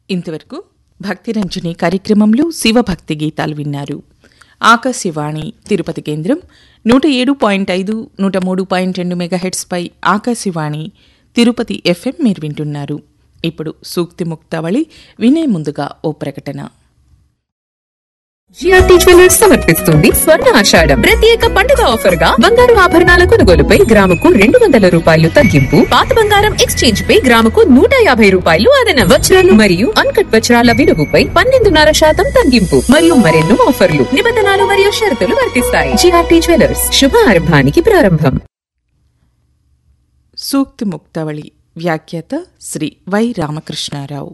ఇంతవరకు భక్తిరంజని కార్యక్రమంలో శివభక్తి గీతాలు విన్నారు ఆకాశవాణి తిరుపతి కేంద్రం నూట ఏడు పాయింట్ ఐదు నూట మూడు పాయింట్ రెండు మెగాహెట్స్పై ఆకాశవాణి తిరుపతి ఎఫ్ఎం మీరు వింటున్నారు ఇప్పుడు సూక్తి ముక్తావళి వినే ముందుగా ఓ ప్రకటన జిఆర్టీ జ్యువెలర్స్ సమర్పిస్తుంది స్వర్ణ ఆషాఢం ప్రత్యేక పండుగ ఆఫర్ గా బంగారు ఆభరణాల కొనుగోలుపై గ్రాముకు రెండు వందల రూపాయలు తగ్గింపు పాత బంగారం ఎక్స్చేంజ్ పై గ్రాముకు నూట యాభై రూపాయలు అదన వజ్రాలు మరియు అన్కట్ వజ్రాల విలువపై పన్నెండున్నర శాతం తగ్గింపు మరియు మరెన్నో ఆఫర్లు నిబంధనలు మరియు షరతులు వర్తిస్తాయి జిఆర్టీ జ్యువెలర్స్ శుభారంభానికి ప్రారంభం సూక్తి ముక్తావళి వ్యాఖ్యాత శ్రీ వై రామకృష్ణారావు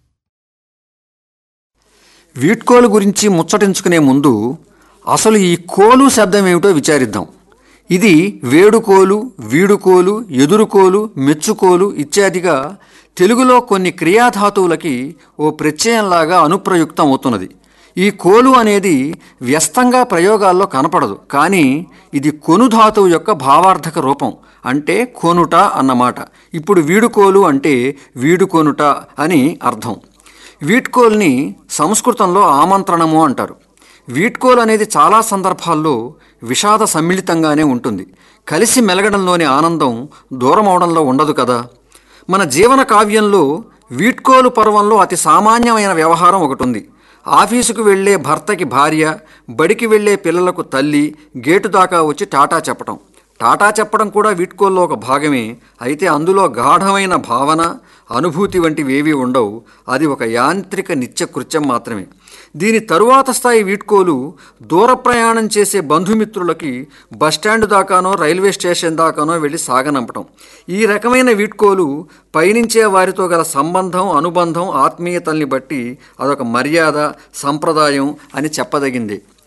వీడ్కోలు గురించి ముచ్చటించుకునే ముందు అసలు ఈ కోలు శబ్దం ఏమిటో విచారిద్దాం ఇది వేడుకోలు వీడుకోలు ఎదురుకోలు మెచ్చుకోలు ఇత్యాదిగా తెలుగులో కొన్ని క్రియాధాతువులకి ఓ ప్రత్యయంలాగా అనుప్రయుక్తం అవుతున్నది ఈ కోలు అనేది వ్యస్తంగా ప్రయోగాల్లో కనపడదు కానీ ఇది కొనుధాతువు యొక్క భావార్థక రూపం అంటే కొనుట అన్నమాట ఇప్పుడు వీడుకోలు అంటే వీడుకొనుట అని అర్థం వీడ్కోల్ని సంస్కృతంలో ఆమంత్రణము అంటారు వీడ్కోల్ అనేది చాలా సందర్భాల్లో విషాద సమ్మిళితంగానే ఉంటుంది కలిసి మెలగడంలోని ఆనందం దూరం అవడంలో ఉండదు కదా మన జీవన కావ్యంలో వీడ్కోలు పర్వంలో అతి సామాన్యమైన వ్యవహారం ఒకటి ఉంది ఆఫీసుకు వెళ్లే భర్తకి భార్య బడికి వెళ్లే పిల్లలకు తల్లి గేటు దాకా వచ్చి టాటా చెప్పటం టాటా చెప్పడం కూడా వీడ్కోల్లో ఒక భాగమే అయితే అందులో గాఢమైన భావన అనుభూతి వంటివేవీ ఉండవు అది ఒక యాంత్రిక నిత్యకృత్యం మాత్రమే దీని తరువాత స్థాయి వీడ్కోలు దూర ప్రయాణం చేసే బంధుమిత్రులకి బస్టాండ్ దాకానో రైల్వే స్టేషన్ దాకానో వెళ్ళి సాగనంపటం ఈ రకమైన వీడ్కోలు పయనించే వారితో గల సంబంధం అనుబంధం ఆత్మీయతల్ని బట్టి అదొక మర్యాద సంప్రదాయం అని చెప్పదగింది